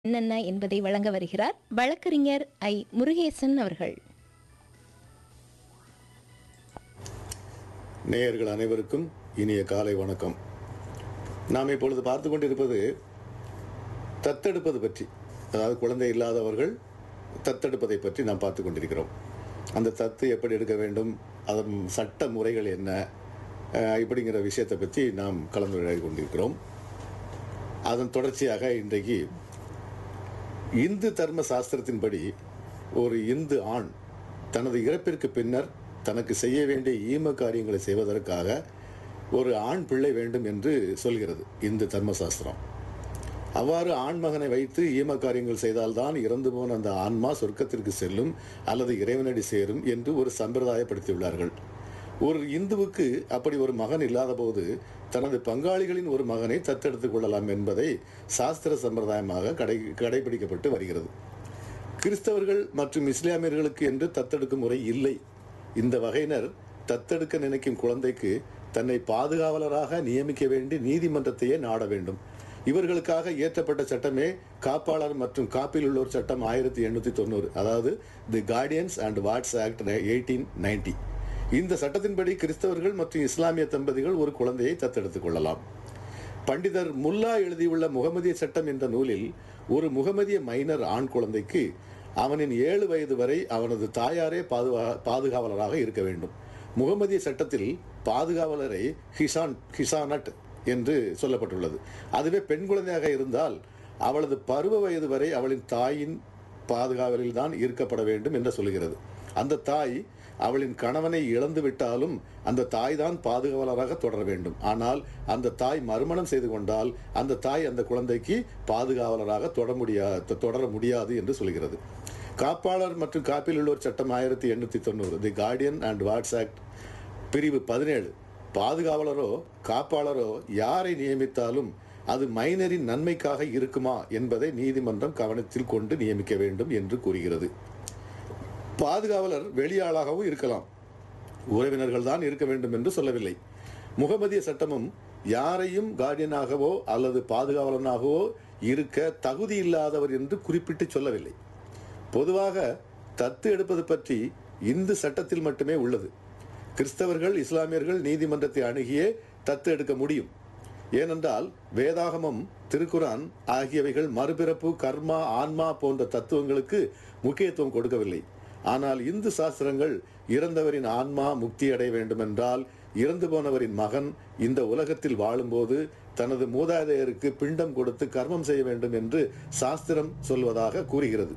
என்னென்ன என்பதை வழங்க வருகிறார் வழக்கறிஞர் ஐ முருகேசன் அவர்கள் நேயர்கள் அனைவருக்கும் இனிய காலை வணக்கம் நாம் இப்பொழுது பார்த்து கொண்டிருப்பது தத்தெடுப்பது பற்றி அதாவது குழந்தை இல்லாதவர்கள் தத்தெடுப்பதை பற்றி நாம் பார்த்து கொண்டிருக்கிறோம் அந்த தத்து எப்படி எடுக்க வேண்டும் அதன் சட்ட முறைகள் என்ன அஹ், இப்படிங்கிற விஷயத்தை பற்றி நாம் கலந்துரையாடி கொண்டிருக்கிறோம் அதன் தொடர்ச்சியாக இன்றைக்கு இந்து தர்ம சாஸ்திரத்தின்படி ஒரு இந்து ஆண் தனது இறப்பிற்கு பின்னர் தனக்கு செய்ய வேண்டிய ஈம காரியங்களை செய்வதற்காக ஒரு ஆண் பிள்ளை வேண்டும் என்று சொல்கிறது இந்து தர்ம சாஸ்திரம் அவ்வாறு ஆண்மகனை வைத்து ஈம காரியங்கள் செய்தால்தான் இறந்து போன அந்த ஆன்மா சொர்க்கத்திற்கு செல்லும் அல்லது இறைவனடி சேரும் என்று ஒரு சம்பிரதாயப்படுத்தியுள்ளார்கள் ஒரு இந்துவுக்கு அப்படி ஒரு மகன் இல்லாத போது தனது பங்காளிகளின் ஒரு மகனை தத்தெடுத்துக் கொள்ளலாம் என்பதை சாஸ்திர சம்பிரதாயமாக கடை கடைபிடிக்கப்பட்டு வருகிறது கிறிஸ்தவர்கள் மற்றும் இஸ்லாமியர்களுக்கு என்று தத்தெடுக்கும் முறை இல்லை இந்த வகையினர் தத்தெடுக்க நினைக்கும் குழந்தைக்கு தன்னை பாதுகாவலராக நியமிக்க வேண்டி நீதிமன்றத்தையே நாட வேண்டும் இவர்களுக்காக இயற்றப்பட்ட சட்டமே காப்பாளர் மற்றும் காப்பில் உள்ளோர் சட்டம் ஆயிரத்தி எண்ணூற்றி தொண்ணூறு அதாவது the guardians and wards act eighteen ninety இந்த சட்டத்தின்படி கிறிஸ்தவர்கள் மற்றும் இஸ்லாமிய தம்பதிகள் ஒரு குழந்தையை தத்தெடுத்துக் கொள்ளலாம் பண்டிதர் முல்லா எழுதியுள்ள முகமதிய சட்டம் என்ற நூலில் ஒரு முகமதிய மைனர் ஆண் குழந்தைக்கு அவனின் ஏழு வயது வரை அவனது தாயாரே பாதுகா பாதுகாவலராக இருக்க வேண்டும் முகமதிய சட்டத்தில் பாதுகாவலரை ஹிசான் ஹிசானட் என்று சொல்லப்பட்டுள்ளது அதுவே பெண் குழந்தையாக இருந்தால் அவளது பருவ வயது வரை அவளின் தாயின் பாதுகாவலில் தான் இருக்கப்பட வேண்டும் என்று சொல்கிறது அந்த தாய் அவளின் கணவனை இழந்து விட்டாலும் அந்த தாய் தான் பாதுகாவலராக தொடர வேண்டும் ஆனால் அந்த தாய் மறுமணம் செய்து கொண்டால் அந்த தாய் அந்த குழந்தைக்கு பாதுகாவலராக தொட முடியாது தொடர முடியாது என்று சொல்கிறது காப்பாளர் மற்றும் காப்பில் உள்ளோர் சட்டம் ஆயிரத்தி எண்ணூற்றி தொண்ணூறு the guardian and wards act பிரிவு பதினேழு பாதுகாவலரோ காப்பாளரோ யாரை நியமித்தாலும் அது மைனரின் நன்மைக்காக இருக்குமா என்பதை நீதிமன்றம் கவனத்தில் கொண்டு நியமிக்க வேண்டும் என்று கூறுகிறது பாதுகாவலர் வெளியாளாகவும் இருக்கலாம் உறவினர்கள் தான் இருக்க வேண்டும் என்று சொல்லவில்லை முகமதிய சட்டமும் யாரையும் கார்டியனாகவோ அல்லது பாதுகாவலனாகவோ இருக்க தகுதி இல்லாதவர் என்று குறிப்பிட்டு சொல்லவில்லை பொதுவாக தத்து எடுப்பது பற்றி இந்து சட்டத்தில் மட்டுமே உள்ளது கிறிஸ்தவர்கள் இஸ்லாமியர்கள் நீதிமன்றத்தை அணுகியே தத்து எடுக்க முடியும் ஏனென்றால் வேதாகமம் திருக்குரான் ஆகியவைகள் மறுபிறப்பு கர்மா ஆன்மா போன்ற தத்துவங்களுக்கு முக்கியத்துவம் கொடுக்கவில்லை ஆனால் இந்து சாஸ்திரங்கள் இறந்தவரின் ஆன்மா முக்தி அடைய வேண்டுமென்றால் இறந்து போனவரின் மகன் இந்த உலகத்தில் வாழும்போது தனது மூதாதையருக்கு பிண்டம் கொடுத்து கர்மம் செய்ய வேண்டும் என்று சாஸ்திரம் சொல்வதாக கூறுகிறது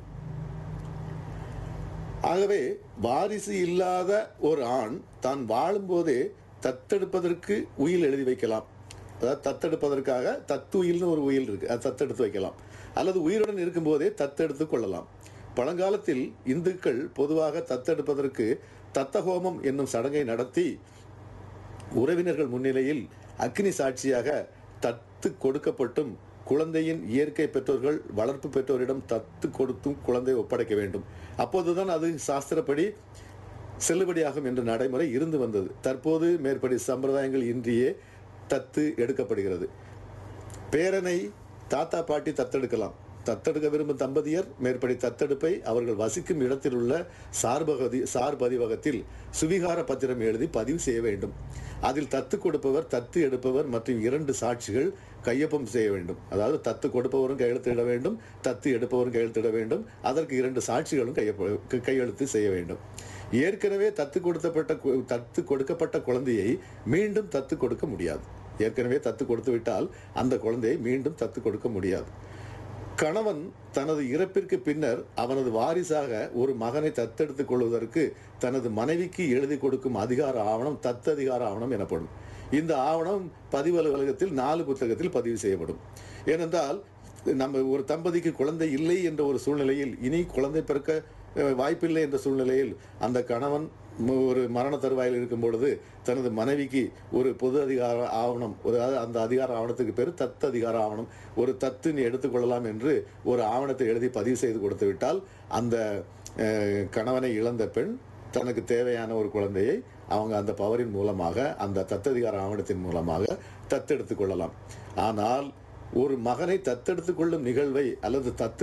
ஆகவே வாரிசு இல்லாத ஒரு ஆண் தான் வாழும்போதே தத்தெடுப்பதற்கு உயில் எழுதி வைக்கலாம் அதாவது தத்தெடுப்பதற்காக தத்துயில்னு ஒரு உயில் இருக்கு அது தத்தெடுத்து வைக்கலாம் அல்லது உயிருடன் இருக்கும்போதே தத்தெடுத்து கொள்ளலாம் பழங்காலத்தில் இந்துக்கள் பொதுவாக தத்தெடுப்பதற்கு தத்தஹோமம் என்னும் சடங்கை நடத்தி உறவினர்கள் முன்னிலையில் அக்னி சாட்சியாக தத்து கொடுக்கப்பட்டும் குழந்தையின் இயற்கை பெற்றோர்கள் வளர்ப்பு பெற்றோரிடம் தத்து கொடுத்தும் குழந்தை ஒப்படைக்க வேண்டும் அப்போதுதான் அது சாஸ்திரப்படி செல்லுபடியாகும் என்ற நடைமுறை இருந்து வந்தது தற்போது மேற்படி சம்பிரதாயங்கள் இன்றியே தத்து எடுக்கப்படுகிறது பேரனை தாத்தா பாட்டி தத்தெடுக்கலாம் தத்தெடுக்க விரும்பும் தம்பதியர் மேற்படி தத்தெடுப்பை அவர்கள் வசிக்கும் இடத்தில் உள்ள சார்பகதி சார் பதிவகத்தில் சுவிகார பத்திரம் எழுதி பதிவு செய்ய வேண்டும் அதில் தத்து கொடுப்பவர் தத்து எடுப்பவர் மற்றும் இரண்டு சாட்சிகள் கையொப்பம் செய்ய வேண்டும் அதாவது தத்து கொடுப்பவரும் கையெழுத்திட வேண்டும் தத்து எடுப்பவரும் கையெழுத்திட வேண்டும் அதற்கு இரண்டு சாட்சிகளும் கையொப்ப கையெழுத்து செய்ய வேண்டும் ஏற்கனவே தத்து கொடுத்தப்பட்ட கு- தத்து கொடுக்கப்பட்ட குழந்தையை மீண்டும் தத்து கொடுக்க முடியாது ஏற்கனவே தத்து கொடுத்து விட்டால் அந்த குழந்தையை மீண்டும் தத்து கொடுக்க முடியாது கணவன் தனது இறப்பிற்கு பின்னர் அவனது வாரிசாக ஒரு மகனை தத்தெடுத்துக் கொள்வதற்கு தனது மனைவிக்கு எழுதி கொடுக்கும் அதிகார ஆவணம் தத்ததிகார ஆவணம் எனப்படும் இந்த ஆவணம் பதிவு அலுவலகத்தில் நாலு புத்தகத்தில் பதிவு செய்யப்படும் ஏனென்றால் நம்ம ஒரு தம்பதிக்கு குழந்தை இல்லை என்ற ஒரு சூழ்நிலையில் இனி குழந்தை பிறக்க அஹ், வாய்ப்பில்லை என்ற சூழ்நிலையில் அந்த கணவன் ம- ஒரு மரண தருவாயில் இருக்கும் பொழுது தனது மனைவிக்கு ஒரு பொது அதிகார ஆவணம் ஒரு அதாவது அந்த அதிகார ஆவணத்துக்கு பேர் தத்து அதிகார ஆவணம் ஒரு தத்து நீ எடுத்துக்கொள்ளலாம் என்று ஒரு ஆவணத்தை எழுதி பதிவு செய்து கொடுத்து விட்டால் அந்த அஹ், கணவனை இழந்த பெண் தனக்கு தேவையான ஒரு குழந்தையை அவங்க அந்த பவரின் மூலமாக அந்த தத்ததிகார ஆவணத்தின் மூலமாக தத்தெடுத்துக் கொள்ளலாம் ஆனால் ஒரு மகனை தத்தெடுத்துக் கொள்ளும் நிகழ்வை அல்லது தத்து